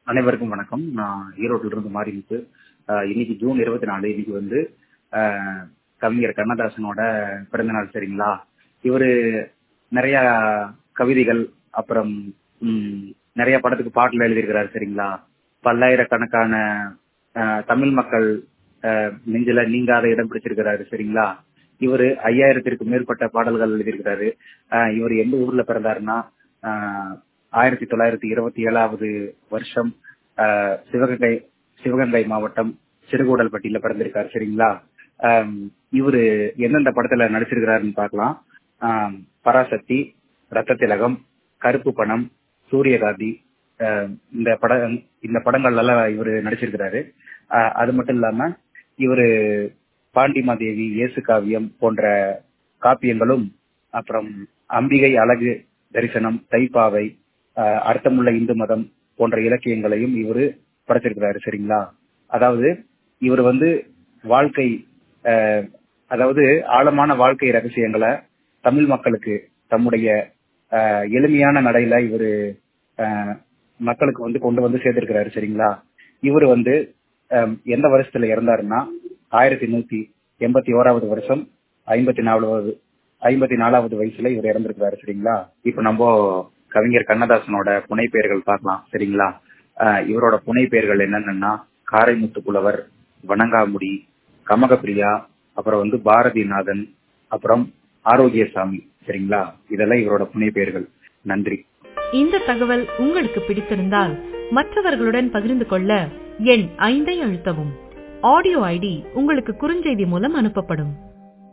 அனைவருக்கும் வணக்கம் நான் ஈரோட்டில இருந்து மாறிமுத்து ஆஹ் இன்னைக்கு ஜூன் இருபத்தி நாலு இன்னைக்கு வந்து ஆஹ் கவிஞர் கண்ணதாசனோட பிறந்த நாள் சரிங்களா இவரு நிறைய கவிதைகள் அப்புறம் ம், நிறைய படத்துக்கு பாட்டுல எழுதியிருக்கிறாரு சரிங்களா பல்லாயிரக்கணக்கான ஆஹ், தமிழ் மக்கள் ஆஹ், நெஞ்சில நீங்காத இடம் பிடிச்சிருக்கிறாரு சரிங்களா இவரு ஐயாயிரத்திற்கும் மேற்பட்ட பாடல்கள் எழுதியிருக்கிறாரு ஆஹ், இவர் எந்த ஊர்ல பிறந்தாருன்னா ஆஹ், ஆயிரத்தி தொள்ளாயிரத்தி இருபத்தி ஏழாவது வருஷம் ஆஹ், சிவகங்கை சிவகங்கை மாவட்டம் சிறுகூடல்பட்டியில பிறந்திருக்காரு சரிங்களா ஆம், இவரு எந்தெந்த படத்துல நடிச்சிருக்கிறாருன்னு பார்க்கலாம் ஆம், பராசக்தி ரத்த திலகம் கருப்பு பணம் சூரியகாந்தி ஆஹ், இந்த பட இந்த படங்கள்ல எல்லாம் இவரு நடிச்சிருக்கிறாரு ஆஹ், அது மட்டும் இல்லாம இவரு பாண்டிமாதேவி இயேசு காவியம் போன்ற காப்பியங்களும் அப்புறம் அம்பிகை அழகு தரிசனம் தைப்பாவை ஆஹ், அர்த்தமுள்ள இந்து மதம் போன்ற இலக்கியங்களையும் இவரு படைச்சிருக்கிறாரு சரிங்களா அதாவது இவர் வந்து வாழ்க்கை ஆஹ், அதாவது ஆழமான வாழ்க்கை ரகசியங்களை தமிழ் மக்களுக்கு தம்முடைய ஆஹ், எளிமையான நடையில இவரு ஆஹ், மக்களுக்கு வந்து கொண்டு வந்து சேர்த்திருக்கிறாரு சரிங்களா இவர் வந்து ஆஹ், எந்த வருஷத்துல இறந்தாருன்னா ஆயிரத்தி நூத்தி எண்பத்தி ஓராவது வருஷம் ஐம்பத்தி நாலாவது ஐம்பத்தி நாலாவது வயசுல இவர் இறந்திருக்கிறாரு சரிங்களா இப்ப நம்ம கவிஞர் கண்ணதாசனோட புனை பெயர்கள் பார்க்கலாம் சரிங்களா ஆஹ், இவரோட புனை பெயர்கள் என்னென்னா காரைமுத்து புலவர் வணங்காமுடி கமகப்பிரியா அப்புறம் வந்து பாரதிநாதன் அப்புறம் ஆரோக்கியசாமி சரிங்களா இதெல்லாம் இவரோட புனை பெயர்கள் நன்றி இந்த தகவல் உங்களுக்கு பிடித்திருந்தால் மற்றவர்களுடன் பகிர்ந்து கொள்ள எண் ஐந்தை அழுத்தவும் ஆடியோ ஐடி உங்களுக்கு குறுஞ்செய்தி மூலம் அனுப்பப்படும்